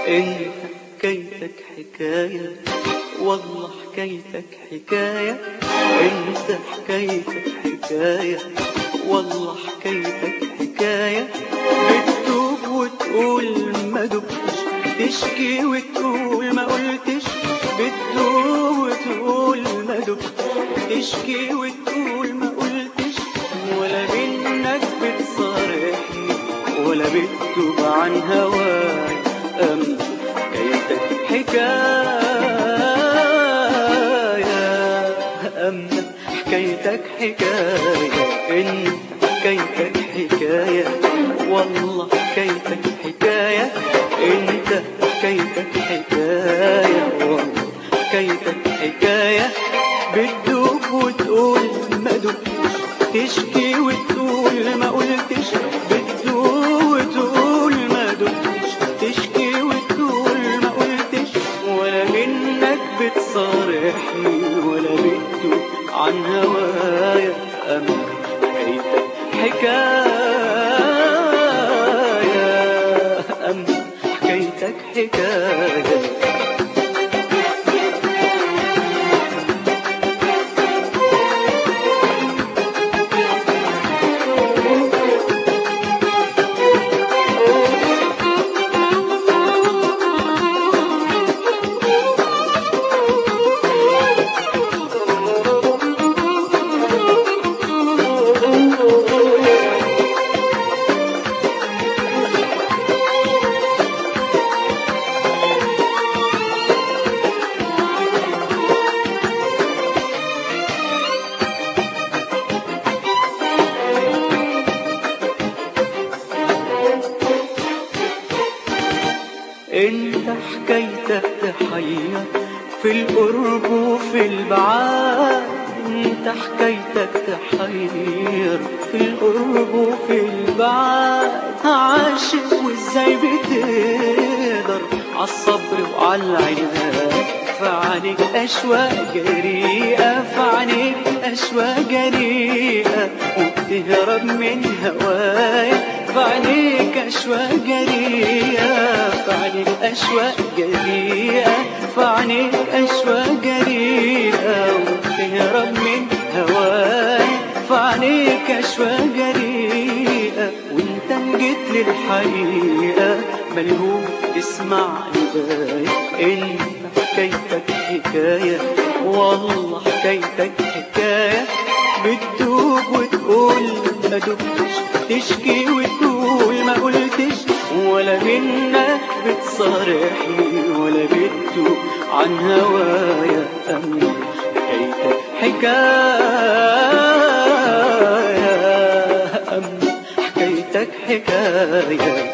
انت حكايتك حكاية والله حكايتك حكاية انت حكايتك حكاية والله حكايتك حكاية بتدوب وتقول ما دبتش تشكي وتقول ما قلتش بتدوب وتقول ما دبتش تشكي وتقول ما قلتش ولا منك بتصارحني ولا بتتوب عن هواي أم حكايتك حكاية أم حكايتك حكاية إن حكايتك حكاية والله حكايتك حكاية انت حكايتك حكاية والله حكايتك حكاية بتدوب وتقول ما دبتش تشكي وتقول ما قلتش بتدوب وتقول ما دبتش تشكي وتقول ما قلتش ولا منك بتصارحني ولا بتدوب عن هوايا أما حكايتك حكاية أما حكايتك حكاية انت حكايتك تحير في القرب وفي البعاد انت حكايتك تحير في القرب وفي البعاد عاشق وازاي بتقدر عالصبر وعالعناد فعنيك أشواق جريئة فعنيك أشواق جريئة وبتهرب من هوايا فعنيك أشواق جريئة فعنيك أشواق جريئة فعنيك أشواق جريئة وبتهرب من هوايا فعنيك أشواق جريئة وانت جيت للحقيقة ملهوم تسمعني باي انت حكايتك حكاية والله حكايتك حكاية بتدوب وتقول ما دبتش تشكي وتقول ما قلتش ولا منك بتصارحني ولا بتدوب عن هوايا أم حكايتك حكاية أم حكايتك حكاية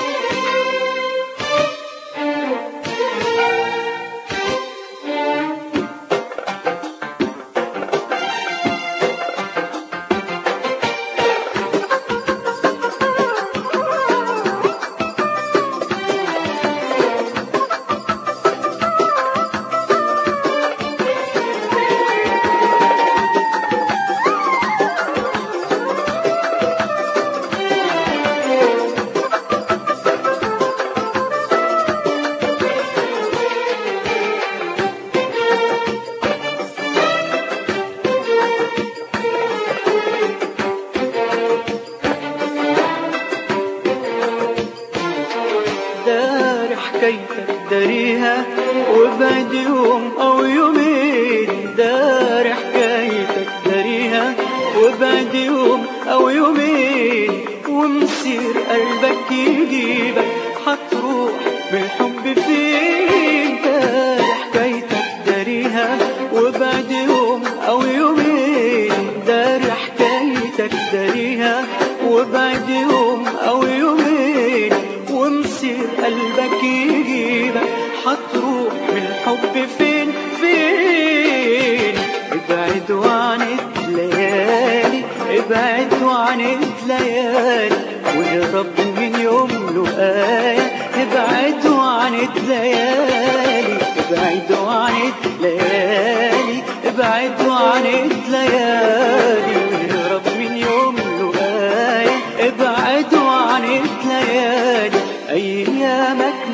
دار حكايتك داريها وبعد يوم او يومين دار حكايتك داريها وبعد يوم او يومين ومصير قلبك يجيبك حتروح بالحب فين دار حكايتك داريها وبعد يوم او يومين دار حكايتك داريها وبعد يوم او يومين ومصير قلبك يجيبك حتروح بالحب فين فين ابعد عن الليالي ابعد عن الليالي واهرب من يوم لقايا ابعد عن الليالي ابعد عن الليالي ابعد عن الليالي واهرب من يوم لقايا ابعد عن الليالي ايامك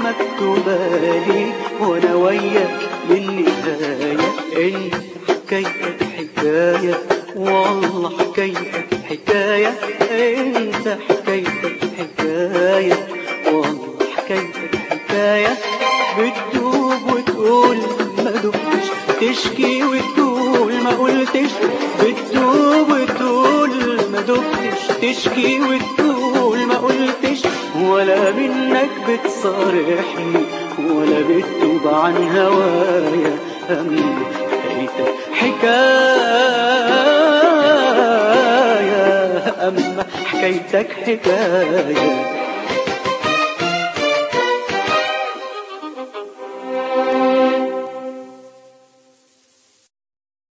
مكتوبة لي وانا وياك للنهاية انت حكايتك حكاية والله حكايتك حكاية انت حكايتك حكاية والله حكايتك حكاية بتدوب وتقول ما دبتش تشكي وتقول ما قلتش بتدوب وتقول ما دبتش تشكي وتقول ما قلتش ولا منك بتصارحني ولا بتتوب عن هوايا أم حكايتك حكاية أما حكايتك حكاية